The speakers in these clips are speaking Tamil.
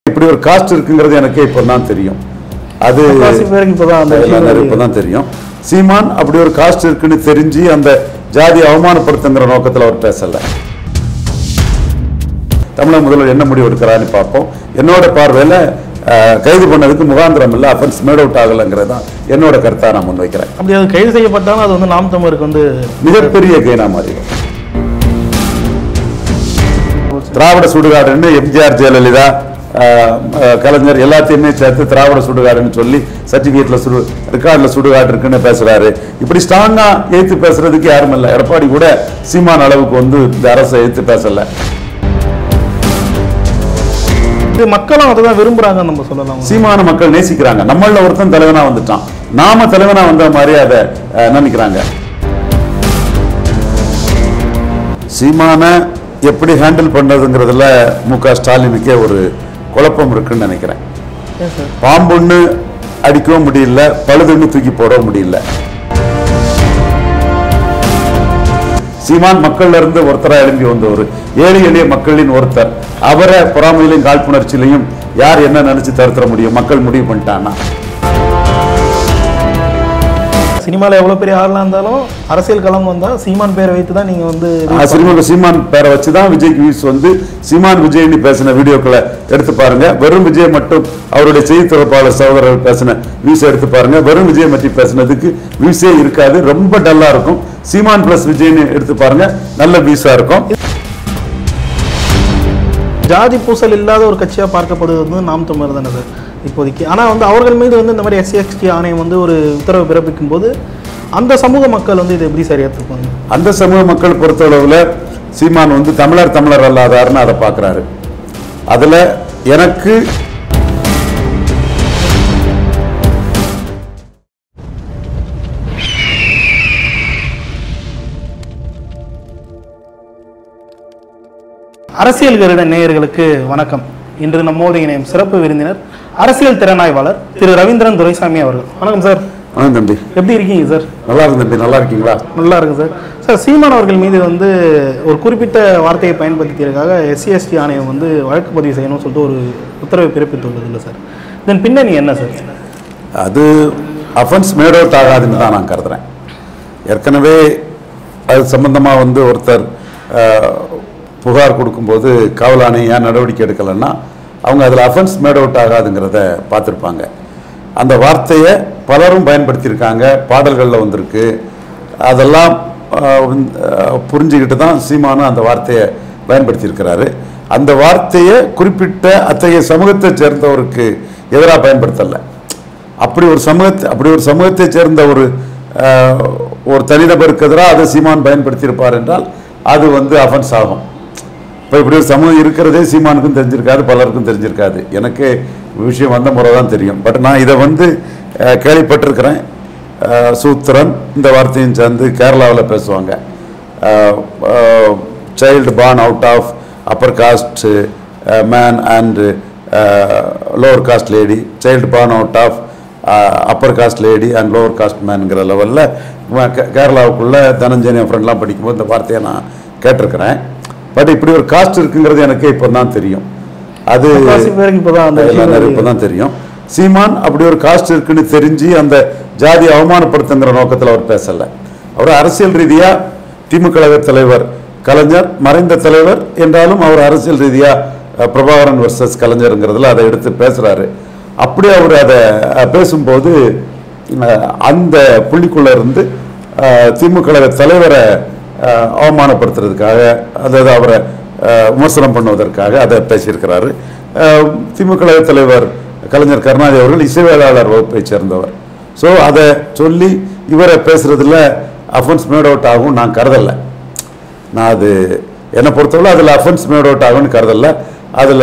இப்படி ஒரு காஸ்ட் இருக்குங்கிறது எனக்கே இப்போ தான் தெரியும் அது முக்காவாசி பேருக்கு இப்பதான் அந்த விஷயம் எல்லாரும் தெரியுது. இப்பதான் தெரியும் சீமான் அப்படி ஒரு காஸ்ட் இருக்குன்னு தெரிஞ்சு அந்த ஜாதி அவமானப்படுத்துங்கிற நோக்கத்தில் அவர் பேசல தமிழக முதல்வர் என்ன முடிவு எடுக்கிறான்னு பார்ப்போம் என்னோட பார்வையில் அஹ், கைது பண்ணதுக்கு முகாந்திரம் இல்லை அஃபென்ஸ் மேட் அவுட் ஆகலைங்கிறது தான் என்னோட கருத்தாக நான் முன்வைக்கிறேன் அப்படி அது கைது செய்யப்பட்டாலும் அது வந்து நாம் தமிழருக்கு வந்து மிகப்பெரிய கெய்னா மாறிடும் திராவிட சுடுகாடுன்னு எம்ஜிஆர் ஜெயலலிதா ஆஹ், ஆஹ், கலைஞர் எல்லாத்தையுமே சேர்த்து திராவிட சுடுகாடுன்னு சொல்லி சர்டிஃபிகேட்ல சுடு ரெக்கார்டில் சுடுகாடு இருக்குன்னு பேசுறாரு இப்படி ஸ்ட்ராங்கா எதிர்த்து பேசுறதுக்கு யாரும் இல்லை எடப்பாடி கூட சீமான் அளவுக்கு வந்து இந்த அரசை எதிர்த்து பேசல இது மக்களும் அதை தான் விரும்புறாங்க நம்ம சொல்லலாம் சீமான மக்கள் நேசிக்கிறாங்க நம்மள ஒருத்தன் தலைவனா வந்துட்டான் நாம தலைவனா வந்த மாதிரி அதை ஆஹ், நினைக்கிறாங்க சீமான எப்படி ஹேண்டில் பண்றதுங்கிறதுல மு க ஸ்டாலினுக்கே ஒரு குழப்பம் இருக்குன்னு நினைக்கிறேன் ஏன் சார் பாம்பொன்னு அடிக்கவும் முடியல பழுதுன்னு தூக்கி போடவும் முடியல சீமான் மக்கள்ல இருந்து ஒருத்தரா எழும்பி வந்தவர் ஏழை எளிய மக்களின் ஒருத்தர் அவரை பொறாமையிலையும் காழ்ப்புணர்ச்சியிலையும் யார் என்ன நினைச்சு தடுத்துற முடியும் மக்கள் முடிவு பண்ணிட்டான்னா சினிமாவில் எவ்வளோ பெரிய ஆளா இருந்தாலும் அரசியல் களம் வந்தால் சீமான் பேரை வைத்து தான் நீங்கள் வந்து ஆஹ் சினிமாவில் சீமான் பேரை வச்சு தான் விஜய்க்கு வியூஸ் வந்து சீமான் விஜய்னு பேசின வீடியோக்களை எடுத்து பாருங்க வெறும் விஜய் மட்டும் அவருடைய செய்தி தொடர்பாளர் சகோதரர் பேசின வியூஸ் எடுத்து பாருங்க வெறும் விஜய் பற்றி பேசினதுக்கு வியூஸே இருக்காது ரொம்ப டல்லா இருக்கும் சீமான் பிளஸ் விஜய்னு எடுத்து பாருங்க நல்ல வியூஸா இருக்கும் ஜாதி பூசல் இல்லாத ஒரு கட்சியாக பார்க்கப்படுவது வந்து நாம் தமிழர் தானே சார் இப்போதைக்கு ஆனால் வந்து அவர்கள் மீது வந்து இந்த மாதிரி எஸ்சிஎஸ்டி ஆணையம் வந்து ஒரு உத்தரவு பிறப்பிக்கும் போது அந்த சமூக மக்கள் வந்து இதை எப்படி சரி ஏற்றுப்பாங்க அந்த சமூக மக்கள் பொறுத்தளவுல சீமான் வந்து தமிழர் தமிழர் அல்லாதாருன்னு அதை பார்க்குறாரு அதுல எனக்கு அரசியல் கருட நேயர்களுக்கு வணக்கம் இன்று நம்மோடு இணையும் சிறப்பு விருந்தினர் அரசியல் திறனாய்வாளர் திரு ரவீந்திரன் துரைசாமி அவர்கள் வணக்கம் சார் ஆனந்த் தம்பி எப்படி இருக்கீங்க சார் நல்லா இருக்கு தம்பி நல்லா இருக்கீங்களா நல்லா இருக்கு சார் சார் சீமான் அவர்கள் மீது வந்து ஒரு குறிப்பிட்ட வார்த்தையை பயன்படுத்தியதற்காக எஸ்சிஎஸ்டி ஆணையம் வந்து வழக்கு பதிவு செய்யணும்னு சொல்லிட்டு ஒரு உத்தரவை பிறப்பித்துள்ளது இல்லை சார் இதன் பின்னணி என்ன சார் அது அஃபென்ஸ் மேட் அவுட் ஆகாதுன்னு தான் நான் கருதுறேன் ஏற்கனவே அது சம்பந்தமாக வந்து ஒருத்தர் அஹ், புகார் கொடுக்கும்போது காவல் ஆணையம் ஏன் நடவடிக்கை எடுக்கலைன்னா அவங்க அதில் அஃபென்ஸ் மேட் அவுட் ஆகாதுங்கிறத பார்த்துருப்பாங்க அந்த வார்த்தையை பலரும் பயன்படுத்தியிருக்காங்க பாடல்களில் வந்திருக்கு அதெல்லாம் அஹ், வந்து, அஹ், புரிஞ்சுக்கிட்டு தான் சீமானும் அந்த வார்த்தையை பயன்படுத்தியிருக்கிறாரு அந்த வார்த்தையை குறிப்பிட்ட அத்தகைய சமூகத்தை சேர்ந்தவருக்கு எதிராக பயன்படுத்தலை அப்படி ஒரு சமூகத்தை அப்படி ஒரு சமூகத்தை சேர்ந்த ஒரு அஹ், ஒரு தனிநபருக்கு எதிராக அதை சீமான் பயன்படுத்தியிருப்பார் என்றால் அது வந்து அஃபென்ஸ் ஆகும் இப்போ இப்படி ஒரு சமூகம் இருக்கிறதே சீமானுக்கும் தெரிஞ்சிருக்காது பலருக்கும் தெரிஞ்சிருக்காது எனக்கு விஷயம் வந்த முறை தான் தெரியும் பட் நான் இதை வந்து அஹ், கேள்விப்பட்டிருக்கிறேன் அஹ், சூத்திரன் இந்த வார்த்தையும் சேர்ந்து கேரளாவில் பேசுவாங்க child born out of upper caste man and lower caste lady child born out of upper caste lady and lower caste மேனுங்கிற லெவலில் கேரளாவுக்குள்ளே தனஞ்சனி ஃப்ரெண்ட்லாம் படிக்கும்போது இந்த வார்த்தையை நான் கேட்டிருக்கிறேன் பட் இப்படி ஒரு காஸ்ட் இருக்குங்கிறது எனக்கே இப்போ தான் தெரியும் அது முக்காவாசி பேருக்கு இப்போதான் அந்த விஷயம் எல்லாரும் தெரியுது. இப்பதான் தெரியும் சீமான் அப்படி ஒரு காஸ்ட் இருக்குன்னு தெரிஞ்சு அந்த ஜாதி அவமானப்படுத்துங்கிற நோக்கத்தில் அவர் பேசல அவர் அரசியல் ரீதியா திமுக கழக தலைவர் கலைஞர் மறைந்த தலைவர் என்றாலும் அவர் அரசியல் ரீதியா அஹ், பிரபாகரன் வர்சஸ் கலைஞருங்கிறதுல அதை எடுத்து பேசுறாரு அப்படி அவர் அதை அஹ், பேசும்போது அஹ், அந்த புள்ளிக்குள்ள இருந்து அஹ், திமுக கழக தலைவரை அஹ், அவமானப்படுத்துறதுக்காக அதாவது அவரை அஹ், விமர்சனம் பண்ணுவதற்காக அதை பேசியிருக்கிறாரு அஹ், திமுக கழக தலைவர் கலைஞர் கருணாநிதி அவர்கள் இசைவேளாளர் வகுப்பை சேர்ந்தவர் ஸோ அதை சொல்லி இவரை பேசுறதுல அஃபென்ஸ் மேட் அவுட் ஆகும் நான் கருதலை நான் அது என்னை பொறுத்தவரை அதில் அஃபென்ஸ் மேட் அவுட் ஆகும்னு கருதலை அதில்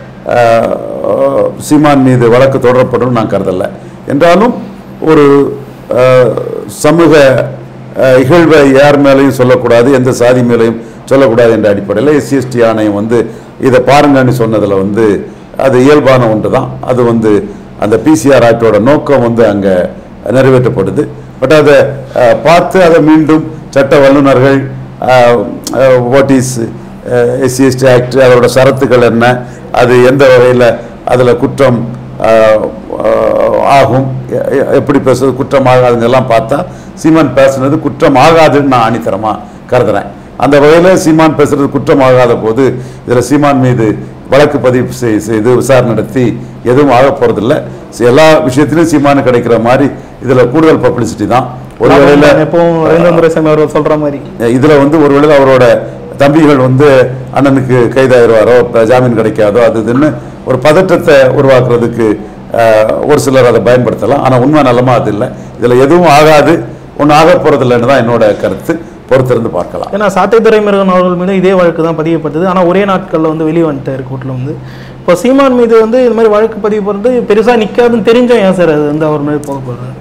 சீமான் மீது வழக்கு தொடரப்படும் நான் கருதலை என்றாலும் ஒரு அஹ், சமூக அஹ், இகழ்வை யார் மேலேயும் சொல்லக்கூடாது எந்த சாதி மேலேயும் சொல்லக்கூடாது என்ற அடிப்படையில் எஸ்சிஎஸ்டி ஆணையம் வந்து இதை பாருங்கன்னு சொன்னதில் வந்து அது இயல்பான ஒன்று தான் அது வந்து அந்த பிசிஆர் ஆக்டோட நோக்கம் வந்து அங்கே நிறைவேற்றப்படுது பட் அதை அஹ், பார்த்து அதை மீண்டும் சட்ட வல்லுநர்கள் வாட் இஸ் எஸ்சிஎஸ்டி ஆக்ட் அதோட சரத்துக்கள் என்ன அது எந்த வகையில் அதில் குற்றம் ஆஹ், ஆஹ், ஆகும் எ- எ- எப்படி பேசுறது குற்றம் ஆகாதுன்னு எல்லாம் பார்த்தா சீமான் பேசுனது குற்றம் ஆகாதுன்னு நான் ஆணித்தரமாக கருதுறேன் அந்த வகையில் சீமான் பேசுறது குற்றம் ஆகாத போது இதில் சீமான் மீது வழக்கு பதிவு செய்- செய்து விசாரணை நடத்தி எதுவும் ஆக போகிறதில்ல எல்லா விஷயத்திலும் சீமானு கிடைக்கிற மாதிரி இதில் கூடுதல் பப்ளிசிட்டி தான் ஒரு வேளையில் எப்பவும் நரேந்திர துரைசாமி அவர்கள் சொல்ற மாதிரி இதுல வந்து ஒருவேளை அவரோட தம்பிகள் வந்து அண்ணனுக்கு கைதாயிருவாரோ இப்ப ஜாமீன் கிடைக்காதோ அது இதுன்னு ஒரு பதற்றத்தை உருவாக்குறதுக்கு அஹ், ஒரு சிலர் அதை பயன்படுத்தலாம் ஆனா உண்மை நிலமா அது இல்லை இதுல எதுவும் ஆகாது ஒன்றும் ஆக போறதில்லைன்னு தான் என்னோட கருத்து பொறுத்திருந்து பார்க்கலாம் ஏன்னா சாட்டை துரைமுருகன் அவர்கள் மீது இதே வழக்கு தான் பதியப்பட்டது ஆனால் ஒரே நாட்களில் வந்து வெளியே வந்துட்டார் கோர்ட்டில் வந்து இப்போ சீமான் மீது வந்து இது மாதிரி வழக்கு பதிவு போகிறது பெருசாக நிற்காதுன்னு தெரிஞ்சும் ஏன் சார் அது வந்து அவர் மீது போக போகிறது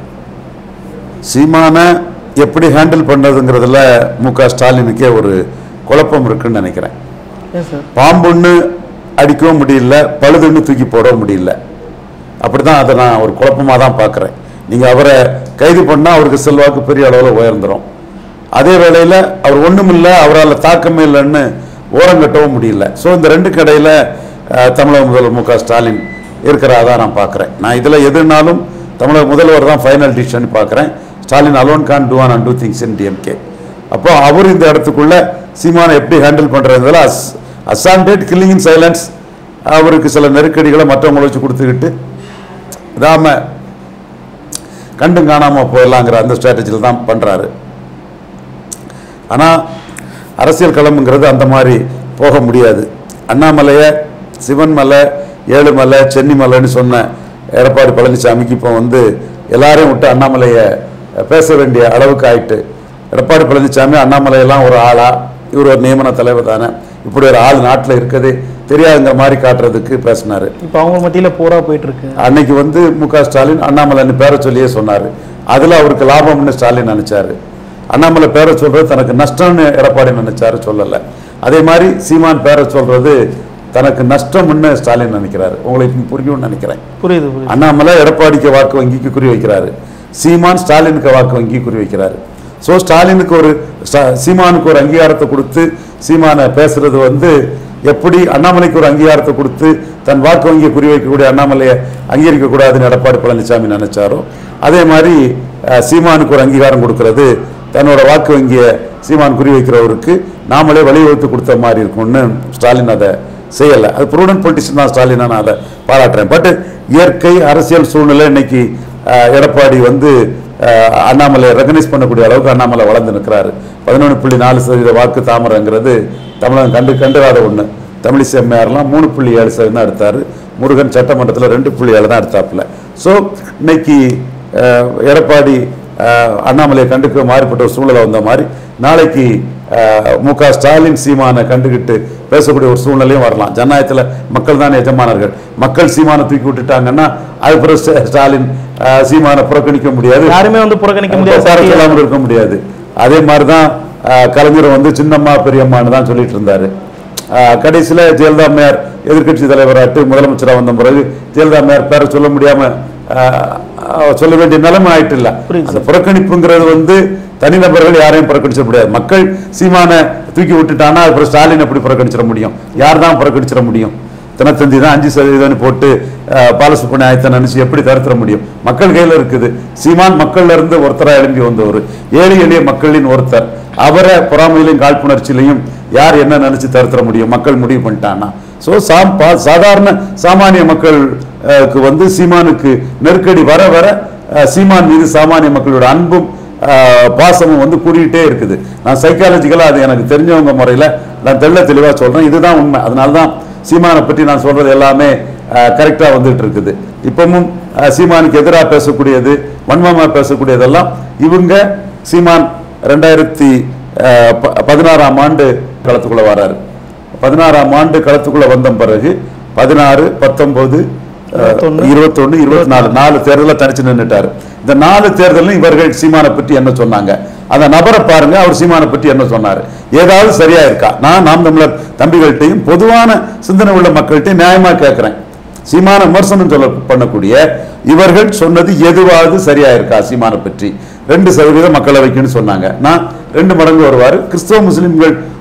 சீமானை எப்படி ஹேண்டில் பண்ணதுங்கிறதுல மு க ஸ்டாலினுக்கே ஒரு குழப்பம் இருக்குன்னு நினைக்கிறேன் ஏன் சார் பாம்புன்னு அடிக்கவும் முடியல பழுதுன்னு தூக்கி போடவும் முடியல அப்படிதான் அதை நான் ஒரு குழப்பமாக தான் பார்க்குறேன் நீங்கள் அவரை கைது பண்ணால் அவருக்கு செல்வாக்கு பெரிய அளவில் உயர்ந்துடும் அதே வேளையில் அவர் ஒன்றும் இல்லை அவரால் தாக்கமே இல்லைன்னு ஓரங்கட்டவும் முடியல ஸோ இந்த ரெண்டு கடையில் தமிழக முதல்வர் மு க ஸ்டாலின் இருக்கிறதா நான் பார்க்குறேன் நான் இதில் எதுனாலும் தமிழக முதல்வர் தான் ஃபைனல் டிசிஷன் பார்க்குறேன் Stalin alone can do and do things in DMK அப்போ அவர் இந்த இடத்துக்குள்ள சீமானை எப்படி ஹேண்டில் பண்ணுறதுல as assaulted killing in silence அவருக்கு சில நெருக்கடிகளை மற்றவங்களை வச்சு கொடுத்துக்கிட்டு ராம கண்டும் காணாம போயிடலாங்கிற அந்த ஸ்ட்ராட்டஜியில் தான் பண்றாரு ஆனா அரசியல் களம்ங்கிறது அந்த மாதிரி போக முடியாது அண்ணாமலையை சிவன்மலை ஏழுமலை சென்னிமலைன்னு சொன்ன எடப்பாடி பழனிசாமிக்கு இப்போ வந்து எல்லாரையும் விட்டு அண்ணாமலையை பேச வேண்டிய அளவுக்கு ஆயிட்டு எடப்பாடி பழனிசாமி அண்ணாமலையெல்லாம் ஒரு ஆளா இவர் ஒரு நியமன தலைவர் தானே இப்படி ஒரு ஆள் நாட்டில் இருக்கதே தெரியாதுங்கிற மாதிரி காட்டுறதுக்கு பேசினாரு இப்போ அவங்க மத்தியில் போரா போயிட்டு இருக்கு அன்னைக்கு வந்து மு க ஸ்டாலின் அண்ணாமலைன்னு பேரை சொல்லியே சொன்னார் அதில் அவருக்கு லாபம்னு ஸ்டாலின் நினைச்சாரு அண்ணாமலை பேரை சொல்றது தனக்கு நஷ்டம்னு எடப்பாடி நினைச்சாரு சொல்லலை அதே மாதிரி சீமான் பேரை சொல்றது தனக்கு நஷ்டம்னு ஸ்டாலின் நினைக்கிறாரு உங்களுக்கு புரியும்னு நினைக்கிறேன் புரியுது புரியுது அண்ணாமலை எடப்பாடிக்கு வாக்கு வங்கிக்கு குறி வைக்கிறாரு சீமான் ஸ்டாலினுக்கு வாக்கு வங்கி குறி வைக்கிறாரு ஸோ ஸ்டாலினுக்கு ஒரு ஸ்டா- சீமானுக்கு ஒரு அங்கீகாரத்தை கொடுத்து சீமானை பேசுறது வந்து எப்படி அண்ணாமலைக்கு ஒரு அங்கீகாரத்தை கொடுத்து தன் வாக்கு வங்கியை குறி வைக்கக்கூடிய அண்ணாமலையை அங்கீகரிக்க கூடாதுன்னு எடப்பாடி பழனிசாமி நினைச்சாரோ அதே மாதிரி அஹ், சீமானுக்கு ஒரு அங்கீகாரம் கொடுக்கிறது தன்னோட வாக்கு வங்கியை சீமான் குறி வைக்கிறவருக்கு நாமளே வழிவகுத்து கொடுத்த மாதிரி இருக்கும்னு ஸ்டாலின் அதை செய்யலை அது ப்ரூடன்ட் பொலிட்டிஷன் தான் ஸ்டாலின் நான் அதை பாராட்டுறேன் பட் இயற்கை அரசியல் சூழ்நிலை இன்னைக்கு அஹ், எடப்பாடி வந்து அஹ், அண்ணாமலை ரெகனைஸ் பண்ணக்கூடிய அளவுக்கு அண்ணாமலை வளர்ந்து நிற்கிறாரு பதினொன்று புள்ளி நாலு சதவீத வாக்கு தாமரைங்கிறது தமிழகம் கண்டு கண்டுகாத ஒன்று தமிழிசை அம்மையார்லாம் மூணு புள்ளி ஏழு சதவீதம் தான் எடுத்தார் முருகன் சட்டமன்றத்தில் ரெண்டு புள்ளி ஏழு தான் எடுத்தாப்புல ஸோ இன்னைக்கு அஹ், எடப்பாடி அஹ், அண்ணாமலையை கண்டுக்க மாறிப்பட்ட ஒரு சூழ்நிலை வந்த மாதிரி நாளைக்கு அஹ், மு க ஸ்டாலின் சீமானை கண்டுகிட்டு பேசக்கூடிய ஒரு சூழ்நிலையும் வரலாம் ஜனநாயகத்தில் மக்கள் தான் எஜமானர்கள் மக்கள் சீமானை தூக்கி விட்டுட்டாங்கன்னா அது பிறகு ஸ்ட- ஸ்டாலின் அஹ், சீமானை புறக்கணிக்க முடியாது யாருமே வந்து புறக்கணிக்க முடியாது உட்கார சொல்லாமல் இருக்க முடியாது அதே மாதிரி தான் கலைஞர் வந்து சின்னம்மா பெரியம்மான்னு தான் சொல்லிட்டு இருந்தாரு அஹ், கடைசியில ஜெயலலிதா அம்மையார் எதிர்க்கட்சி தலைவராட்டு முதலமைச்சரா வந்த பிறகு ஜெயலலிதா அம்மையார் பேரை சொல்ல முடியாம அஹ், அஹ், சொல்ல வேண்டிய நிலைமை ஆயிட்டு இல்ல புரியுது அந்த புறக்கணிப்புங்கிறது வந்து தனிநபர்கள் யாரையும் புறக்கணிச்சிட முடியாது மக்கள் சீமானை தூக்கி விட்டுட்டானா அப்புறம் ஸ்டாலின் எப்படி புறக்கணிச்சிட முடியும் யார் தான் புறக்கணிச்சிட முடியும் தினத்தந்தி தான் அஞ்சு சதவீதம்னு போட்டு அஹ், பாலசுப்ரமணியத்தை நினைச்சு எப்படி தடுத்துட முடியும் மக்கள் கையில இருக்குது சீமான் மக்கள்ல இருந்து ஒருத்தரா எழும்பி வந்தவர் ஏழை எளிய மக்களின் ஒருத்தர் அவரை பொறாமையிலையும் காழ்ப்புணர்ச்சியிலையும் யார் என்ன நினைச்சு தடுத்துட முடியும் மக்கள் முடிவு பண்ணிட்டானா ஸோ சாம் பா- சாதாரண சாமானிய மக்களுக்கு வந்து சீமானுக்கு நெருக்கடி வர வர அஹ், சீமான் மீது சாமானிய மக்களோட அன்பும் அஹ், பாசமும் வந்து கூடிக்கிட்டே இருக்குது நான் சைக்காலஜிக்கலாக அது எனக்கு தெரிஞ்சவங்க முறையில் நான் தெள்ள தெளிவாக சொல்கிறேன் இதுதான் உண்மை அதனால தான் சீமானை பற்றி நான் சொல்கிறது எல்லாமே கரெக்டாக வந்துட்டு இருக்குது இப்பவும் அஹ், சீமானுக்கு எதிராக பேசக்கூடியது வன்மமாக பேசக்கூடியதெல்லாம் இவங்க சீமான் ரெண்டாயிரத்தி அஹ், ப- பதினாறாம் ஆண்டு களத்துக்குள்ளே வராரு பதினாறாம் ஆண்டு களத்துக்குள்ளே வந்த பிறகு பதினாறு பத்தொன்பது இருபத்தொன்னு. இருபத்தொன்னு இருபத்தி நாலு நாலு தேர்தலில் தனிச்சு நின்னுட்டாரு இந்த நாலு தேர்தலும் இவர்கள் சீமானை பற்றி என்ன சொன்னாங்க அந்த நபரை பாருங்க அவர் சீமானை பற்றி என்ன சொன்னாரு ஏதாவது சரியா இருக்கா நான் நாம் தமிழர் தம்பிகள்கிட்டையும் பொதுவான சிந்தனை உள்ள மக்கள்கிட்டையும் நியாயமா கேட்கிறேன் சீமான விமர்சனம் சொல்ல பண்ணக்கூடிய இவர்கள் சொன்னது எதுவாவது சரியா இருக்கா சீமானை பற்றி ரெண்டு சதவீதம் மக்களவைக்குன்னு சொன்னாங்க நான் ரெண்டு மடங்கு வருவார் கிறிஸ்தவ முஸ்லிம்கள்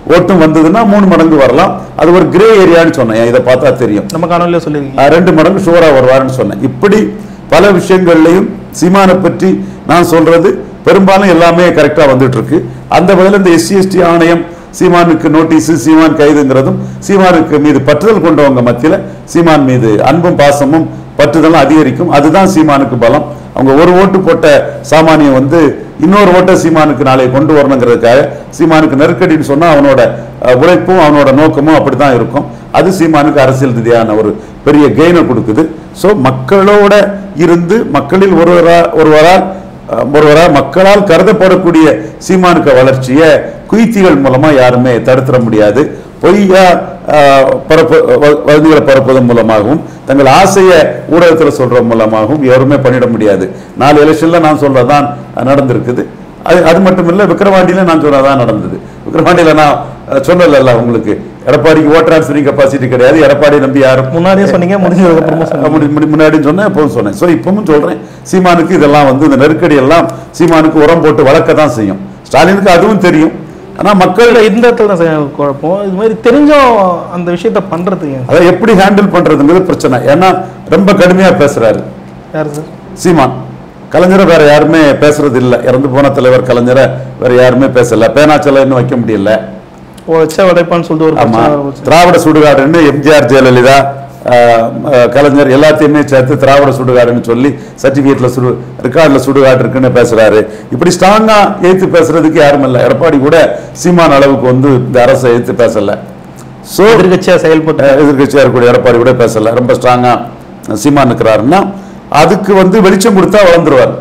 ஓட்டும் வந்ததுன்னா மூணு மடங்கு வரலாம் அது ஒரு கிரே ஏரியான்னு சொன்னேன் இதை பார்த்தா தெரியும் நம்ம காணொலியில் சொல்லியிருக்கீங்க அஹ் ரெண்டு மடங்கு ஷுவரா வருவாருன்னு சொன்னேன் இப்படி பல விஷயங்கள்லையும் சீமானை பற்றி நான் சொல்றது பெரும்பாலும் எல்லாமே கரெக்டா வந்துட்டு இருக்கு அந்த வகையில் இந்த எஸ்சி எஸ்டி ஆணையம் சீமானுக்கு நோட்டீஸ் சீமான் கைதுங்கிறதும் சீமானுக்கு மீது பற்றுதல் கொண்டவங்க மத்தியில சீமான் மீது அன்பும் பாசமும் பற்றுதலும் அதிகரிக்கும் அதுதான் சீமானுக்கு பலம் அவங்க ஒரு ஓட்டு போட்ட சாமானியம் வந்து இன்னொரு ஓட்டை சீமானுக்கு நாளை கொண்டு வரணுங்கிறதுக்காக சீமானுக்கு நெருக்கடின்னு சொன்னா அவனோட அஹ், உழைப்பும் அவனோட நோக்கமும் அப்படித்தான் இருக்கும் அது சீமானுக்கு அரசியல் ரீதியான ஒரு பெரிய கெயினை கொடுக்குது ஸோ மக்களோட இருந்து மக்களில் ஒருவரா ஒருவரால் அஹ், ஒருவரா மக்களால் கருதப்படக்கூடிய சீமானுக்கு வளர்ச்சியை குய்த்திகள் மூலமா யாருமே தடுத்துட முடியாது பொய்யா அஹ், பரப்பு வ- வதந்திகளை பரப்புவதன் மூலமாகவும் தங்கள் ஆசையை ஊடகத்தில் சொல்ற மூலமாகவும் யாருமே பண்ணிட முடியாது நாலு எலெக்ஷன்ல நான் சொல்றதான் நடந்திருக்குது அது அது மட்டும் இல்ல விக்கிரவாண்டியில நான் சொன்னதான் நடந்தது விக்கிரவாண்டியில நான் அஹ், சொன்னேன்ல உங்களுக்கு எடப்பாடிக்கு ஓட் டிரான்ஸ்ஃபரிங் கெப்பாசிட்டி கிடையாது எடப்பாடி நம்பி யாரும் முன்னாடியே சொன்னீங்க முடிஞ்சதுக்கு அப்புறமா சொன்னீங்க முடி- முடி- முன்னாடி சொன்னேன் எப்பவும் சொன்னேன் ஸோ இப்பவும் சொல்றேன் சீமானுக்கு இதெல்லாம் வந்து இந்த நெருக்கடி எல்லாம் சீமானுக்கு உரம் போட்டு வளர்க்க தான் செய்யும் ஸ்டாலினுக்கு அதுவும் தெரியும் ஆனா மக்கள் இல்ல, இந்த இடத்துல தான் சார் குழப்பம் இது மாதிரி தெரிஞ்சும் அந்த விஷயத்த பண்றதுக்கு ஏன் அதை எப்படி ஹேண்டில் பண்றதுங்கிறது பிரச்சனை ஏன்னா ரொம்ப கடுமையா பேசுறாரு யார் சார் சீமான் கலைஞரை வேற யாருமே பேசுறது இல்ல இறந்து போன தலைவர் கலைஞரை வேற யாருமே பேசல பேனாச்சலைன்னு வைக்க முடியல ஓ வச்சா உடைப்பான்னு சொல்லிட்டு ஒரு ஆமா பிரச்சனை வச்சு. திராவிட சுடுகாடுன்னு எம்ஜிஆர் ஜெயலலிதா ஆஹ், ஆஹ், கலைஞர் எல்லாத்தையுமே சேர்த்து திராவிட சுடுகாடுன்னு சொல்லி சர்டிபிகேட்ல சுடு ரெக்கார்ட்ல சுடுகாடு இருக்குன்னு பேசுறாரு இப்படி ஸ்ட்ராங்கா ஏத்து பேசுறதுக்கு யாரும் இல்லை எடப்பாடி கூட சீமான் அளவுக்கு வந்து இந்த அரசை ஏத்து பேசல சோ எதிர்க்கட்சியா செயல்பட்டு எதிர்கட்சியா இருக்கக்கூடிய எடப்பாடி கூட பேசல ரொம்ப ஸ்ட்ராங்கா சீமான் இருக்கிறாருன்னா அதுக்கு வந்து வெளிச்சம் கொடுத்தா வளர்ந்துருவார்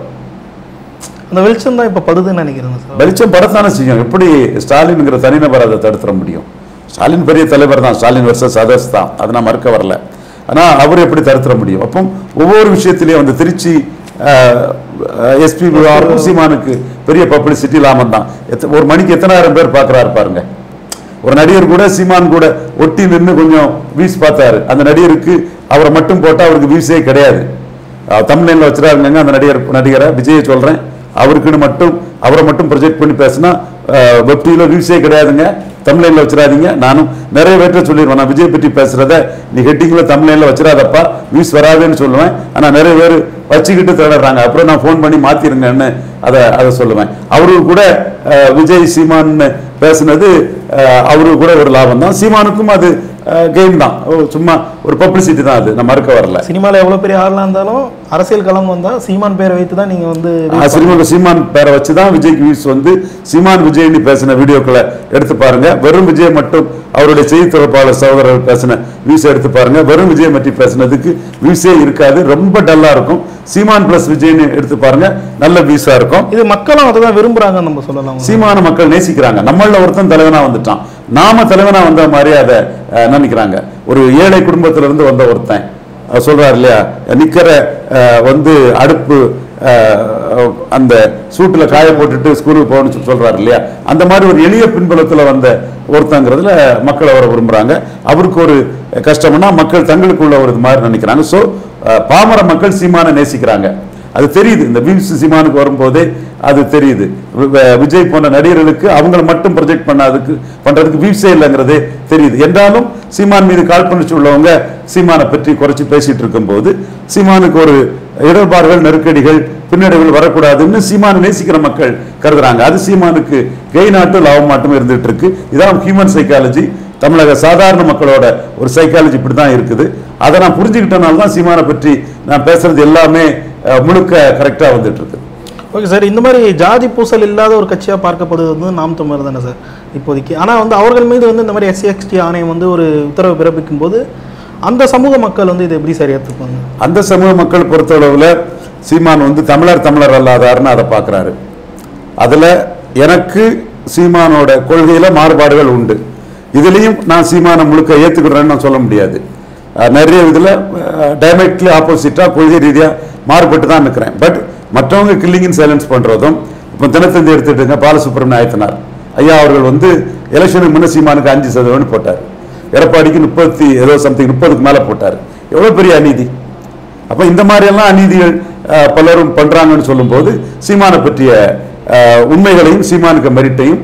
அந்த வெளிச்சம் தான் இப்ப படுதுன்னு நினைக்கிறேன் சார் வெளிச்சம் படத்தானே செய்யும் எப்படி ஸ்டாலின்ங்கிற தனிநபர் அதை தடுத்துட முடியும் ஸ்டாலின் பெரிய தலைவர் தான் ஸ்டாலின் வருஷம் சதஸ் தான் அதை நான் மறுக்க வரல ஆனா அவர் எப்படி தடுத்துட முடியும் அப்போ ஒவ்வொரு விஷயத்திலையும் வந்து திருச்சி எஸ்பி விவகாரம் சீமானுக்கு பெரிய பப்ளிசிட்டி லாபம் தான் எத்த- ஒரு மணிக்கு எத்தனாயிரம் பேர் பார்க்கறாரு பாருங்க ஒரு நடிகர் கூட சீமான் கூட ஒட்டி நின்று கொஞ்சம் வீஸ் பார்த்தாரு அந்த நடிகருக்கு அவரை மட்டும் போட்டா அவருக்கு வீஸே கிடையாது தமிழ்ல வச்சிருக்காங்க அந்த நடிகர் நடிகரை விஜயை சொல்றேன் அவருக்குன்னு மட்டும் அவரை மட்டும் ப்ரொஜெக்ட் பண்ணி பேசினா வெப் டிவில வியூஸே கிடையாதுங்க தமிழ்ல வச்சிடாதீங்க நானும் நிறைய பேர்ட்ட சொல்லிடுவேன் நான் விஜய் பற்றி பேசுறத நீ ஹெட்டிங்ல தமிழ்ல வச்சிடாதப்பா வியூஸ் வராதுன்னு சொல்லுவேன் ஆனா நிறைய பேர் வச்சுக்கிட்டு தேடுறாங்க அப்புறம் நான் ஃபோன் பண்ணி மாத்திருங்கன்னு அதை அதை சொல்லுவேன் அவரு கூட அஹ், விஜய் சீமான்னு பேசுனது அஹ், அவருக்கு கூட ஒரு லாபம் தான் சீமானுக்கும் அது கெயின் தான் ஓ, சும்மா ஒரு பப்ளிசிட்டி தான் அது நான் மறுக்க வரல சினிமால எவ்வளவு பெரிய ஆளா இருந்தாலும் அரசியல் களம் வந்தா சீமான் பேரை வைத்து தான் நீங்க வந்து ஆ, சினிமால சீமான் பேரை வச்சு தான் விஜய்க்கு வியூஸ் வந்து சீமான் விஜய்னு பேசின வீடியோக்களை எடுத்து பாருங்க வெறும் விஜய் மட்டும் அவருடைய செய்தி தொடர்பாளர் சகோதரர் பேசின வியூஸ் எடுத்து பாருங்க வெறும் விஜய் பற்றி பேசினதுக்கு வியூஸே இருக்காது ரொம்ப டல்லா இருக்கும் சீமான் பிளஸ் விஜய்னு எடுத்து பாருங்க நல்ல வியூஸா இருக்கும் இது மக்களும் அதை தான் விரும்புறாங்கன்னு நம்ம சொல்லலாம் சீமான மக்கள் நேசிக்கிறாங்க நம்மள ஒருத்தன் தலைவனா வந்துட்டான் நாம தலைவனா வந்த மாதிரி அதை அஹ், நினைக்கிறாங்க ஒரு ஏழை குடும்பத்துல இருந்து வந்த ஒருத்தன் அஹ், சொல்றாரு இல்லையா நிக்கிற அஹ், வந்து அடுப்பு அஹ், அந்த சூட்டுல காய போட்டுட்டு ஸ்கூலுக்கு போகணும்னு சொல்லி சொல்றாரு இல்லையா அந்த மாதிரி ஒரு எளிய பின்புலத்துல வந்த ஒருத்தங்கிறதுல மக்கள் அவரை விரும்புறாங்க அவருக்கு ஒரு கஷ்டம்னா மக்கள் தங்களுக்குள்ள ஒரு இது மாதிரி நினைக்கிறாங்க ஸோ பாமர மக்கள் சீமான நேசிக்கிறாங்க அது தெரியுது இந்த விம்ஸ் சீமானுக்கு வரும்போதே அது தெரியுது வி- வி- விஜய் போன்ற நடிகர்களுக்கு அவங்கள மட்டும் ப்ரொஜெக்ட் பண்ணாதுக்கு பண்றதுக்கு வியூஸே இல்லைங்கிறதே தெரியுது என்றாலும் சீமான் மீது காழ்ப்புணர்ச்சி உள்ளவங்க சீமானை பற்றி குறைச்சி பேசிட்டு இருக்கும்போது சீமானுக்கு ஒரு இடர்பாடுகள் நெருக்கடிகள் பின்னடைவுகள் வரக்கூடாதுன்னு சீமானை நேசிக்கிற மக்கள் கருதுறாங்க அது சீமானுக்கு கெய்நாட்டும் லாபமாட்டும் இருந்துட்டு இருக்கு இதான் ஹியூமன் சைக்காலஜி தமிழக சாதாரண மக்களோட ஒரு சைக்காலஜி இப்படி தான் இருக்குது அதை நான் புரிஞ்சுக்கிட்டனால தான் சீமானை பற்றி நான் பேசுறது எல்லாமே அஹ், முழுக்க கரெக்டாக வந்துட்டு இருக்கு ஓகே சார் இந்த மாதிரி ஜாதி பூசல் இல்லாத ஒரு கட்சியா பார்க்கப்படுவது வந்து நாம் தமிழர் தானே சார் இப்போதைக்கு ஆனா வந்து அவர்கள் மீது வந்து இந்த மாதிரி எஸ்சி எக்ஸ்டி ஆணையம் வந்து ஒரு உத்தரவு பிறப்பிக்கும் போது அந்த சமூக மக்கள் வந்து இதை எப்படி சார் ஏற்றுப்பாங்க அந்த சமூக மக்கள் பொறுத்தளவில் சீமான் வந்து தமிழர் தமிழர் அல்லாதாருன்னு அதை பார்க்குறாரு அதில் எனக்கு சீமானோட கொள்கையில் மாறுபாடுகள் உண்டு இதுலேயும் நான் சீமானை முழுக்க ஏற்றுக்கிறேன்னு நான் சொல்ல முடியாது அஹ் நிறைய இதில் டைரக்ட்லி ஆப்போசிட்டாக கொள்கை ரீதியாக மாறுபட்டு தான் நிற்கிறேன் பட் மற்றவங்க கில்லிங்கின் சைலன்ஸ் பண்ணுறதும் இப்போ தினத்தந்தி எடுத்துட்டுங்க பாலசுப்ரமணிய ஆயத்தனார் ஐயா அவர்கள் வந்து எலெக்ஷனுக்கு முன்ன சீமானுக்கு அஞ்சு சதவீதம் போட்டார் எடப்பாடிக்கு முப்பத்தி ஏதோ சம்திங் முப்பதுக்கு மேலே போட்டார் எவ்வளோ பெரிய அநீதி அப்ப இந்த மாதிரி எல்லாம் அநீதிகள் அஹ், பலரும் பண்றாங்கன்னு சொல்லும்போது சீமானை பற்றிய அஹ், உண்மைகளையும் சீமானுக்கு மெரிட்டையும்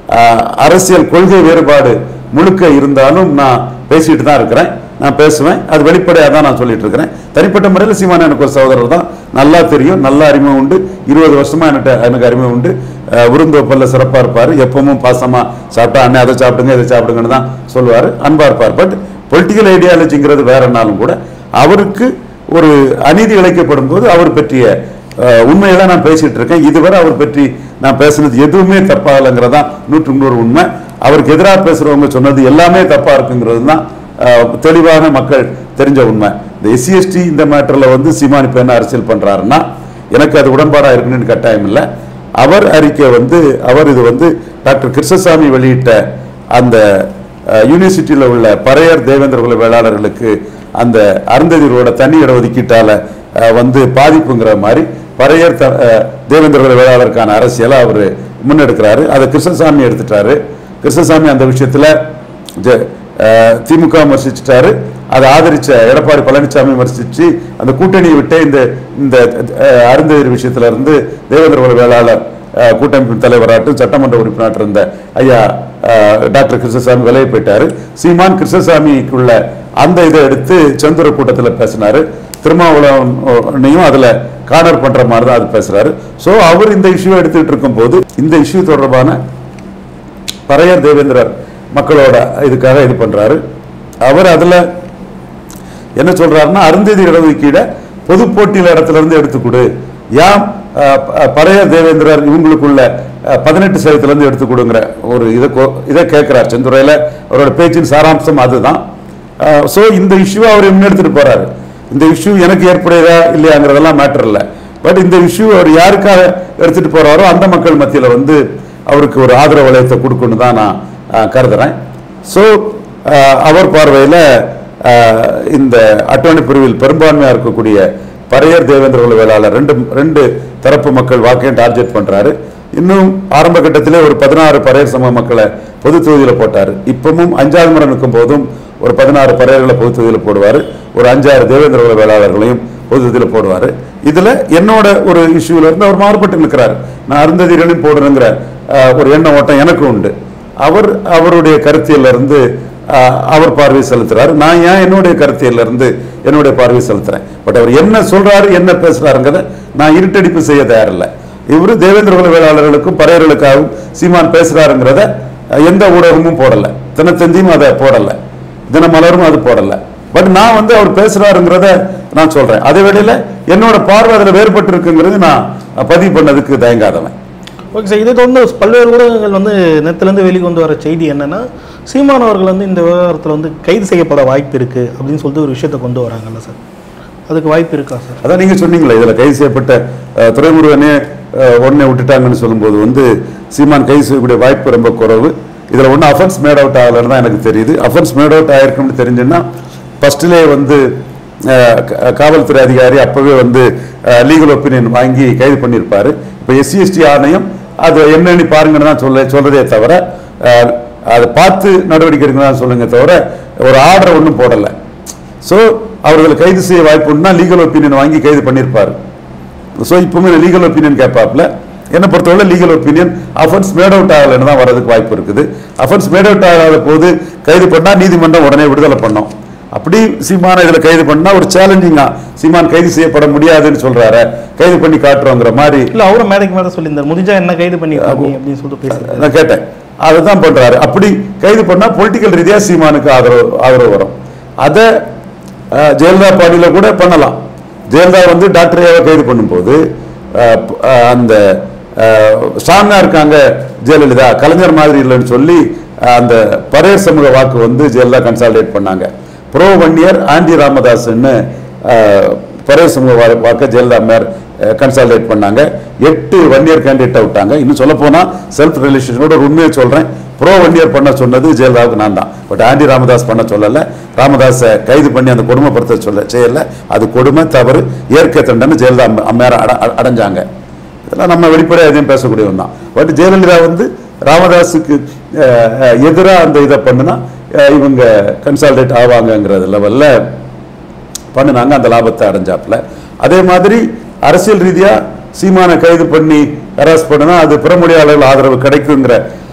ஆஹ், அரசியல் கொள்கை வேறுபாடு முழுக்க இருந்தாலும் நான் பேசிட்டு தான் இருக்கிறேன் நான் பேசுவேன் அது வெளிப்படையாக தான் நான் சொல்லிட்டு இருக்கிறேன் தனிப்பட்ட முறையில் சீமான் எனக்கு ஒரு சகோதரர் தான் நல்லா தெரியும் நல்ல அறிமுகம் உண்டு இருபது வருஷமா என்கிட்ட எனக்கு அறிமுகம் உண்டு அஹ், விருந்தோப்பல்ல சிறப்பாக இருப்பார் எப்பவும் பாசமா சாப்பிட்டா அண்ணே அதை சாப்பிடுங்க இதை சாப்பிடுங்கன்னு தான் சொல்லுவார் அன்பா இருப்பார் பட் பொலிட்டிக்கல் ஐடியாலஜிங்கிறது வேறனாலும் கூட அவருக்கு ஒரு அநீதி இழைக்கப்படும் போது அவர் பற்றிய அஹ், உண்மையை தான் நான் பேசிட்டு இருக்கேன் இதுவரை அவர் பற்றி நான் பேசுனது எதுவுமே தப்பாகலைங்கிறதா நூற்று நூறு உண்மை அவருக்கு எதிராக பேசுறவங்க சொன்னது எல்லாமே தப்பா இருக்குங்கிறது தான் அஹ், தெளிவான மக்கள் தெரிஞ்ச உண்மை இந்த எஸ்சி எஸ்டி இந்த மேட்டர்ல வந்து சீமான் இப்ப என்ன அரசியல் பண்றாருன்னா எனக்கு அது உடன்பாடா இருக்குன்னு கட்டாயம் இல்லை அவர் அறிக்கை வந்து அவர் இது வந்து டாக்டர் கிருஷ்ணசாமி வெளியிட்ட அந்த யூனிவர்சிட்டியில் உள்ள பறையர் தேவேந்திர குல வேளாளர்களுக்கு அந்த அருந்ததிரோட தனி இட ஒதுக்கீட்டால அஹ், வந்து பாதிப்புங்கிற மாதிரி பறையர் த- அஹ், தேவேந்திர குல வேளாளருக்கான அரசியலை அவர் முன்னெடுக்கிறாரு அதை கிருஷ்ணசாமி எடுத்துட்டாரு கிருஷ்ணசாமி அந்த விஷயத்துல ஜ- அஹ், திமுக விமர்சிச்சிட்டாரு அதை ஆதரிச்ச எடப்பாடி பழனிசாமி விமர்சிச்சு அந்த கூட்டணியை விட்டு இந்த இந்த அஹ், அருந்ததிர் விஷயத்துல இருந்து தேவேந்திர குல வேளாளர் அஹ், கூட்டமைப்பின் தலைவராட்டும் சட்டமன்ற உறுப்பினராக இருந்த ஐயா அஹ், டாக்டர் கிருஷ்ணசாமி விலையை போயிட்டாரு சீமான் கிருஷ்ணசாமிக்குள்ள அந்த இதை எடுத்து செந்துர கூட்டத்தில் பேசினாரு திருமாவளவனையும் அதுல கார்னர் பண்ற மாதிரி தான் அது பேசுறாரு ஸோ அவர் இந்த இஷ்யூ எடுத்துட்டு இருக்கும்போது இந்த இஷ்யூ தொடர்பான பறையர் தேவேந்திரர் மக்களோட இதுக்காக இது பண்றாரு அவர் அதுல என்ன சொல்றாருன்னா அருந்ததி இடஒதுக்கீட பொது போட்டியில் இடத்துல இருந்து எடுத்து கொடு யாம் அஹ், ப- பறையர் தேவேந்திரர் இவங்களுக்குள்ள அஹ், பதினெட்டு சதவீதத்துல இருந்து எடுத்து கொடுங்கிற ஒரு இதை கோ- இதை கேட்கிறார் செந்துறையில அவரோட பேச்சின் சாராம்சம் அதுதான் ஸோ இந்த இஷ்யூவை அவர் முன்னெடுத்துட்டு போறாரு இந்த இஷ்யூ எனக்கு ஏற்புடையதா இல்லையாங்கிறதெல்லாம் மேட்டர் இல்லை பட் இந்த இஷ்யூ அவர் யாருக்காக எடுத்துட்டு போறாரோ அந்த மக்கள் மத்தியில வந்து அவருக்கு ஒரு ஆதரவு வளையத்தை கொடுக்கணும் தான் நான் அஹ், கருதுறேன் ஸோ அவர் பார்வையில் இந்த அட்டவணை பிரிவில் பெரும்பான்மையாக இருக்கக்கூடிய பறையர் தேவேந்திர குல வேளாளர் ரெண்டு ரெண்டு தரப்பு மக்கள் வாக்கையும் டார்கெட் பண்றாரு இன்னும் ஆரம்ப கட்டத்திலே ஒரு பதினாறு பறையர் சமூக மக்களை பொது தொகுதியில் போட்டார் இப்பவும் அஞ்சாவது முறை நிற்கும் போதும் ஒரு பதினாறு பறையர்களை பொது தொகுதியில் போடுவார் ஒரு அஞ்சாறு தேவேந்திர குல வேளாளர்களையும் பொது தொகுதியில் போடுவார் இதுல என்னோட ஒரு இஷ்யூல இருந்து அவர் மாறுபட்டு நிற்கிறார் நான் அருந்ததிகளையும் போடணுங்கிற அஹ், ஒரு எண்ண ஓட்டம் எனக்கு உண்டு அவர் அவருடைய கருத்தியல்ல இருந்து அஹ், அவர் பார்வை செலுத்துறாரு நான் ஏன் என்னுடைய கருத்தியல்ல இருந்து என்னுடைய பார்வை செலுத்துறேன் பட் அவர் என்ன சொல்றாரு என்ன பேசுறாருங்கிறத நான் இருட்டடிப்பு செய்ய தயாரில்லை இவரு தேவேந்திர குல வேளாளர்களுக்கும் பறையர்களுக்காகவும் சீமான் பேசுறாருங்கிறத அஹ், எந்த ஊடகமும் போடல தினத்தந்தியும் அதை போடல தினமலரும் அது போடல பட் நான் வந்து அவர் பேசுறாருங்கிறத நான் சொல்றேன் அதே வேளையில என்னோட பார்வை அதுல வேறுபட்டு இருக்குங்கிறது நான் பதிவு பண்ணதுக்கு தயங்காதவன் ஓகே சார் இதை தொடர்ந்து பல்வேறு ஊடகங்கள் வந்து நேரத்துலேருந்து வெளிக்கொண்டு வர செய்தி என்னன்னா சீமான் அவர்கள் வந்து இந்த விவகாரத்தில் வந்து கைது செய்யப்பட வாய்ப்பு இருக்கு அப்படின்னு சொல்லிட்டு ஒரு விஷயத்தை கொண்டு வராங்கல்ல சார் அதுக்கு வாய்ப்பு இருக்கா சார் அதான் நீங்க சொன்னீங்களே இதுல கைது செய்யப்பட்ட அஹ், துரைமுருகனே அஹ், உடனே விட்டுட்டாங்கன்னு சொல்லும்போது வந்து சீமான் கைது செய்யக்கூடிய வாய்ப்பு ரொம்ப குறைவு இதுல ஒன்றும் அஃபென்ஸ் மேட் அவுட் ஆகலன்னு தான் எனக்கு தெரியுது அஃபென்ஸ் மேட் அவுட் ஆயிருக்கும்னு தெரிஞ்சுன்னா ஃபர்ஸ்ட்லேயே வந்து அஹ், க- காவல்துறை அதிகாரி அப்பவே வந்து லீகல் ஒப்பீனியன் வாங்கி கைது பண்ணியிருப்பாரு இப்போ எஸ்சி எஸ்டி ஆணையம் அது என்னன்னு பாருங்கன்னு தான் சொல்ல சொல்றதே தவிர அஹ், அதை பார்த்து நடவடிக்கை எடுக்கணும் தான் சொல்லுங்க தவிர ஒரு ஆர்டர் ஒன்றும் போடலை ஸோ அவர்களை கைது செய்ய வாய்ப்பு உண்டுனா லீகல் ஒப்பீனியன் வாங்கி கைது பண்ணியிருப்பாரு ஸோ இப்பவுமே லீகல் ஒப்பீனியன் கேட்பாப்ல என்னை பொறுத்தவரை legal opinion offence made out ஆகலைன்னு தான் வரதுக்கு வாய்ப்பு இருக்குது அஃபென்ஸ் மேட் அவுட் ஆகாத போது கைது பண்ணா நீதிமன்றம் உடனே விடுதலை பண்ணோம் அப்படி சீமான இதுல கைது பண்ணா ஒரு சேலஞ்சிங்கா சீமான் கைது செய்யப்பட முடியாதுன்னு சொல்றாரு கைது பண்ணி காட்டுறோங்கிற மாதிரி இல்லை அவரும் மேடைக்கு மேலே சொல்லியிருந்தார் முடிஞ்சா என்ன கைது பண்ணிருக்காங்க அப்படின்னு சொல்லிட்டு பேசுறாரு நான் கேட்டேன் அதுதான் பண்றாரு அப்படி கைது பண்ணா பொலிட்டிக்கல் ரீதியா சீமானுக்கு ஆதரவு ஆதரவு வரும் அதை அஹ், ஜெயலலிதா பாணியில கூட பண்ணலாம் ஜெயலலிதா வந்து டாக்டர் ஏவை கைது பண்ணும்போது அஹ், ப- அஹ், அந்த ஸ்ட்ராங்கா இருக்காங்க ஜெயலலிதா கலைஞர் மாதிரி இல்லைன்னு சொல்லி அஹ், அந்த பரையர் சமூக வாக்கு வந்து ஜெயலலிதா கன்சால்டேட் பண்ணாங்க ப்ரோ ஒன் இயர் ஆண்டி ராமதாஸ்ன்னு அஹ், பரையர் சமூக வா- வாக்கை ஜெயலலிதா அம்மையார் கன்சால்டேட் பண்ணாங்க எட்டு ஒன் இயர் கேண்டிடேட்டை விட்டாங்க இன்னும் சொல்ல போனா செல்ஃப் ரிலேஷனோட ஒரு உண்மையை சொல்றேன் ப்ரோ ஒன் இயர் பண்ண சொன்னது ஜெயலலிதாவுக்கு நான் தான் பட் ஆண்டி ராமதாஸ் பண்ண சொல்லல ராமதாஸை கைது பண்ணி அந்த கொடுமைப்படுத்த சொல்ல செய்யல அது கொடுமை தவறு இயற்கை தண்டனை ஜெயலலிதா அம்ம- அம்மையார் அட- அட- அடைஞ்சாங்க இதெல்லாம் நம்ம வெளிப்படையாக எதையும் பேசக்கூடியவன் தான் பட் ஜெயலலிதா வந்து ராமதாஸுக்கு எதிராக அந்த இதை பண்ணுனா அஹ், இவங்க கன்சால்டேட் ஆவாங்கங்கிற லெவல்ல பண்ணினாங்க அந்த லாபத்தை அடைஞ்சாப்புல அதே மாதிரி அரசியல் ரீதியா சீமானை கைது பண்ணி ஹராஸ் பண்ணுனா அது பிறமொழியாளர்கள் ஆதரவு கிடைக்குங்கிற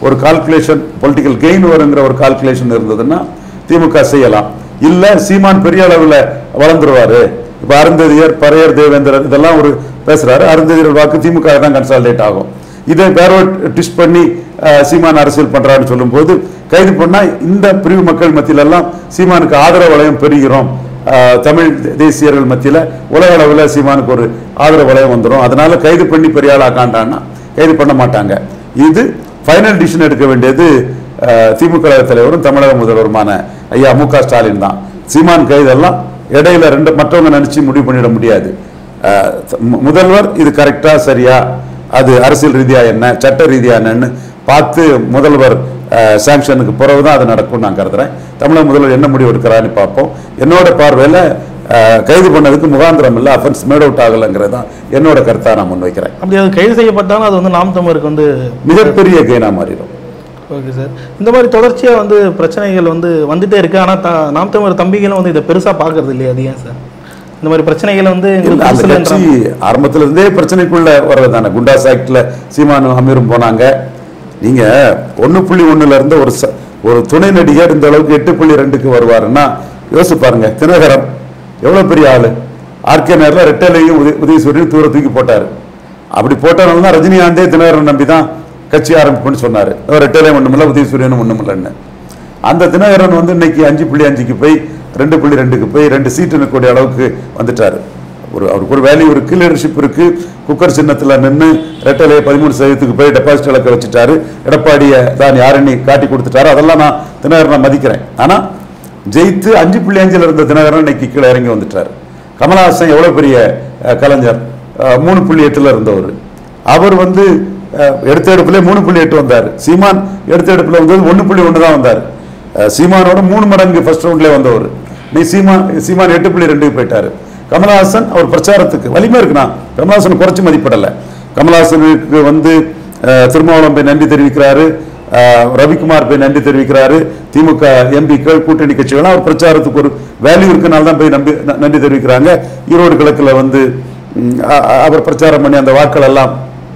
ஒரு கால்குலேஷன் பொலிட்டிக்கல் கெயின் வருங்கிற ஒரு கால்குலேஷன் இருந்ததுன்னா திமுக செய்யலாம் இல்ல சீமான் பெரிய அளவுல வளர்ந்துருவாரு இப்ப அருந்ததியர் பறையர் தேவேந்திரர் இதெல்லாம் ஒரு பேசுறாரு அருந்ததியர் வாக்கு திமுக தான் கன்சாலிடேட் ஆகும் இதை வேற ட்விஸ்ட் பண்ணி அஹ், சீமான் அரசியல் பண்றாருன்னு சொல்லும்போது கைது பண்ணா இந்த பிரிவு மக்கள் மத்தியில எல்லாம் சீமானுக்கு ஆதரவு வளையம் பெறுகிறோம் அஹ், தமிழ் தேசியர்கள் மத்தியில உலக அளவில் சீமானுக்கு ஒரு ஆதரவு வளையம் வந்துடும் அதனால கைது பண்ணி பெரிய ஆளா காண்டான்னா கைது பண்ண மாட்டாங்க இது ஃபைனல் டிசிஷன் எடுக்க வேண்டியது அஹ், திமுக கழக தலைவரும் தமிழக முதல்வருமான ஐயா மு க ஸ்டாலின் தான் சீமான் கைதெல்லாம் இடையில ரெண்டு மற்றவங்க நினைச்சு முடிவு பண்ணிட முடியாது அஹ், மு- முதல்வர் இது கரெக்டா சரியா அது அரசியல் ரீதியா என்ன சட்ட ரீதியா என்னன்னு பார்த்து முதல்வர் சாங்ஷனுக்கு பிறகு தான் அது நடக்கும் நான் கருதுறேன் தமிழக முதல்வர் என்ன முடிவு எடுக்கிறான்னு பார்ப்போம் என்னோட பார்வையில் கைது பண்ணதுக்கு முகாந்திரம் இல்லை அஃபென்ஸ் மேட் அவுட் ஆகலைங்கிறது தான் என்னோட கருத்தா நான் முன்வைக்கிறேன் அப்படி அது கைது செய்யப்பட்டாலும் அது வந்து நாம் தமிழருக்கு வந்து மிகப்பெரிய கெயினா மாறிடும் ஓகே சார் இந்த மாதிரி தொடர்ச்சியாக வந்து பிரச்சனைகள் வந்து வந்துட்டே இருக்கு ஆனால் த நாம் தமிழர் தம்பிகளும் வந்து இதை பெருசாக பார்க்கறது இல்லையா அது ஏன் சார் இந்த மாதிரி பிரச்சனைகளை வந்து எங்களுக்கு அந்த புதுசுல கட்சி ஆரம்பத்துல இருந்தே பிரச்சனைக்குள்ள வர்றதானே குண்டாஸ் ஆக்ட்ல சீமானும் அமீரும் போனாங்க நீங்க ஒண்ணு புள்ளி ஒண்ணுல இருந்து ஒரு ச- ஒரு துணை நடிகர் இந்த அளவுக்கு எட்டு புள்ளி ரெண்டுக்கு வருவாருன்னா யோசிச்சு பாருங்க தினகரன் எவ்வளவு பெரிய ஆளு ஆர்கே நேரில் ரெட்டலையும் உதய உதயசூரியன் தூர தூக்கி போட்டாரு அப்படி போட்டனால தான் ரஜினிகாந்தே தினகரன் நம்பி தான் கட்சி ஆரம்பிப்புன்னு சொன்னாரு ரெட்டலையும் ஒண்ணுமில்ல உதயசூரியனும் ஒண்ணுமில்லன்னு அந்த தினகரன் வந்து இன்னைக்கு அஞ்சு புள்ளி அஞ்சுக்கு போய் ரெண்டு புள்ளி ரெண்டுக்கு போய் ரெண்டு சீட்டு நிற்கக்கூடிய அளவுக்கு வந்துட்டாரு ஒரு அவருக்கு ஒரு வேல்யூ இருக்கு லீடர்ஷிப் இருக்கு குக்கர் சின்னத்துல நின்று ரெட்டலையை பதிமூணு சதவீதத்துக்கு போய் டெபாசிட் இழக்க வச்சுட்டாரு எடப்பாடியை தான் யாருன்னு காட்டி கொடுத்துட்டாரு அதெல்லாம் நான் தினகரனை மதிக்கிறேன் ஆனா ஜெயித்து அஞ்சு புள்ளி அஞ்சுல இருந்த தினகரன் இன்னைக்கு கீழே இறங்கி வந்துட்டாரு கமலஹாசன் எவ்வளவு பெரிய அஹ், கலைஞர் அஹ், மூணு புள்ளி எட்டுல இருந்தவர் அவர் வந்து அஹ், எடுத்த எடுப்புல மூணு புள்ளி எட்டு வந்தார் சீமான் எடுத்த எடுப்புல வந்தது ஒன்று புள்ளி ஒன்று தான் வந்தார் அஹ், சீமானோட மூணு மடங்கு ஃபர்ஸ்ட் ரவுண்ட்ல வந்தவர் நீ சீமான் சீமான் எட்டு புள்ளி ரெண்டுக்கு போயிட்டாரு கமலஹாசன் அவர் பிரச்சாரத்துக்கு வலிமை இருக்குண்ணா கமலஹாசன் குறைச்சு மதிப்பிடல கமலஹாசனுக்கு வந்து அஹ், திருமாவளவன் போய் நன்றி தெரிவிக்கிறாரு அஹ், ரவிக்குமார் போய் நன்றி தெரிவிக்கிறாரு திமுக எம்பிக்கள் கூட்டணி கட்சிகள் அவர் பிரச்சாரத்துக்கு ஒரு வேல்யூ இருக்கனால தான் போய் நம்பி ந- நன்றி தெரிவிக்கிறாங்க ஈரோடு கிழக்குல வந்து ம், அ- அ- அவர் பிரச்சாரம் பண்ணி அந்த வாக்கள் எல்லாம்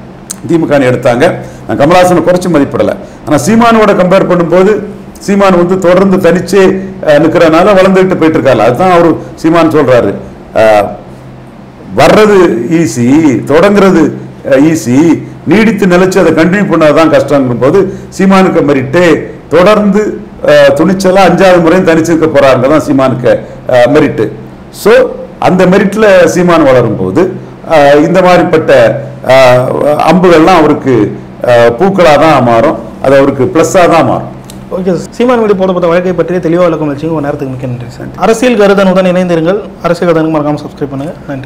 திமுக னு எடுத்தாங்க நான் கமலஹாசனை குறைச்சு மதிப்பிடல ஆனா சீமானோட கம்பேர் பண்ணும்போது சீமான் வந்து தொடர்ந்து தனிச்சே அஹ், நிக்கிறனால வளர்ந்துட்டு போயிட்டு இருக்காரு அதுதான் அவரு சீமான் சொல்றாரு அஹ், வர்றது ஈஸி தொடங்குறது ஈஸி நீடித்து நிலைச்சு அதை கண்டினியூ பண்ணாதான் கஷ்டங்கும் போது சீமானுக்கு மெரிட்டே தொடர்ந்து அஹ், துணிச்சலா அஞ்சாவது முறையும் தனிச்சிருக்க போறாங்க தான் சீமானுக்கு மெரிட்டு ஸோ அந்த மெரிட்ல சீமான் வளரும் போது அஹ், இந்த மாதிரிப்பட்ட அஹ், அம்புகள்லாம் அவருக்கு பூக்களாக தான் மாறும் அது அவருக்கு ப்ளஸ்ஸாக தான் மாறும் ஓகே சார் சீமான் மீது போடப்பட்ட வழக்கை பற்றிய தெளிவாக விளக்கம் வச்சுங்க ஒரு நேரத்துக்கு மிக்க நன்றி சார் அரசியல் கருதனுடன் இணைந்திருங்கள் அரசியல் கருதனுக்கு மறக்காமல் சப்ஸ்கிரைப் பண்ணுங்க நன்றி